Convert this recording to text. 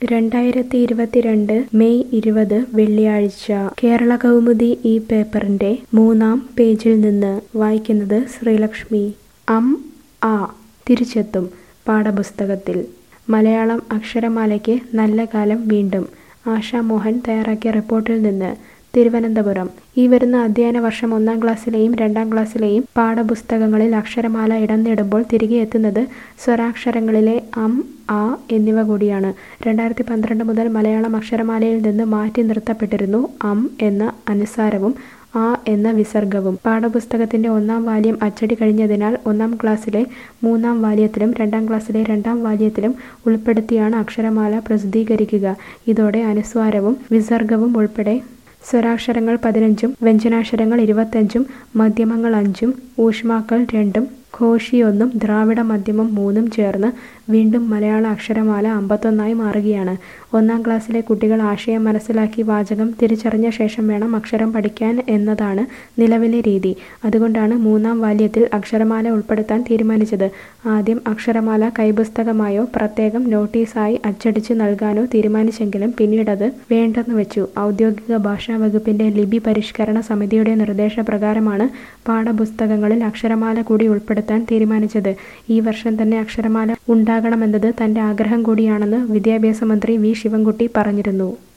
രണ്ടായിരത്തി ഇരുപത്തിരണ്ട് മെയ് ഇരുപത് വെള്ളിയാഴ്ച കേരള കൗമുദി ഈ പേപ്പറിന്റെ മൂന്നാം പേജിൽ നിന്ന് വായിക്കുന്നത് ശ്രീലക്ഷ്മി അം ആ തിരിച്ചെത്തും പാഠപുസ്തകത്തിൽ മലയാളം അക്ഷരമാലയ്ക്ക് നല്ല കാലം വീണ്ടും ആശാ മോഹൻ തയ്യാറാക്കിയ റിപ്പോർട്ടിൽ നിന്ന് തിരുവനന്തപുരം ഈ വരുന്ന അധ്യയന വർഷം ഒന്നാം ക്ലാസ്സിലെയും രണ്ടാം ക്ലാസ്സിലെയും പാഠപുസ്തകങ്ങളിൽ അക്ഷരമാല ഇടം നേടുമ്പോൾ തിരികെ എത്തുന്നത് സ്വരാക്ഷരങ്ങളിലെ അം ആ എന്നിവ കൂടിയാണ് രണ്ടായിരത്തി പന്ത്രണ്ട് മുതൽ മലയാളം അക്ഷരമാലയിൽ നിന്ന് മാറ്റി നിർത്തപ്പെട്ടിരുന്നു അം എന്ന അനുസാരവും ആ എന്ന വിസർഗവും പാഠപുസ്തകത്തിന്റെ ഒന്നാം വാല്യം അച്ചടി കഴിഞ്ഞതിനാൽ ഒന്നാം ക്ലാസ്സിലെ മൂന്നാം വാല്യത്തിലും രണ്ടാം ക്ലാസ്സിലെ രണ്ടാം വാല്യത്തിലും ഉൾപ്പെടുത്തിയാണ് അക്ഷരമാല പ്രസിദ്ധീകരിക്കുക ഇതോടെ അനുസ്വാരവും വിസർഗവും ഉൾപ്പെടെ സ്വരാക്ഷരങ്ങൾ പതിനഞ്ചും വ്യഞ്ജനാക്ഷരങ്ങൾ ഇരുപത്തഞ്ചും മധ്യമങ്ങൾ അഞ്ചും ഊഷ്മാക്കൾ രണ്ടും ഘോഷി ഒന്നും ദ്രാവിഡ മധ്യമം മൂന്നും ചേർന്ന് വീണ്ടും മലയാള അക്ഷരമാല അമ്പത്തൊന്നായി മാറുകയാണ് ഒന്നാം ക്ലാസ്സിലെ കുട്ടികൾ ആശയം മനസ്സിലാക്കി വാചകം തിരിച്ചറിഞ്ഞ ശേഷം വേണം അക്ഷരം പഠിക്കാൻ എന്നതാണ് നിലവിലെ രീതി അതുകൊണ്ടാണ് മൂന്നാം വാല്യത്തിൽ അക്ഷരമാല ഉൾപ്പെടുത്താൻ തീരുമാനിച്ചത് ആദ്യം അക്ഷരമാല കൈപുസ്തകമായോ പ്രത്യേകം നോട്ടീസായി അച്ചടിച്ച് നൽകാനോ തീരുമാനിച്ചെങ്കിലും പിന്നീടത് വേണ്ടെന്ന് വെച്ചു ഔദ്യോഗിക ഭാഷാ വകുപ്പിന്റെ ലിപി പരിഷ്കരണ സമിതിയുടെ നിർദ്ദേശപ്രകാരമാണ് പാഠപുസ്തകങ്ങളിൽ അക്ഷരമാല കൂടി ഉൾപ്പെടുത്താൻ തീരുമാനിച്ചത് ഈ വർഷം തന്നെ അക്ഷരമാല ഉണ്ടാകണമെന്നത് തന്റെ ആഗ്രഹം കൂടിയാണെന്ന് വിദ്യാഭ്യാസ മന്ത്രി വി ശിവൻകുട്ടി പറഞ്ഞിരുന്നു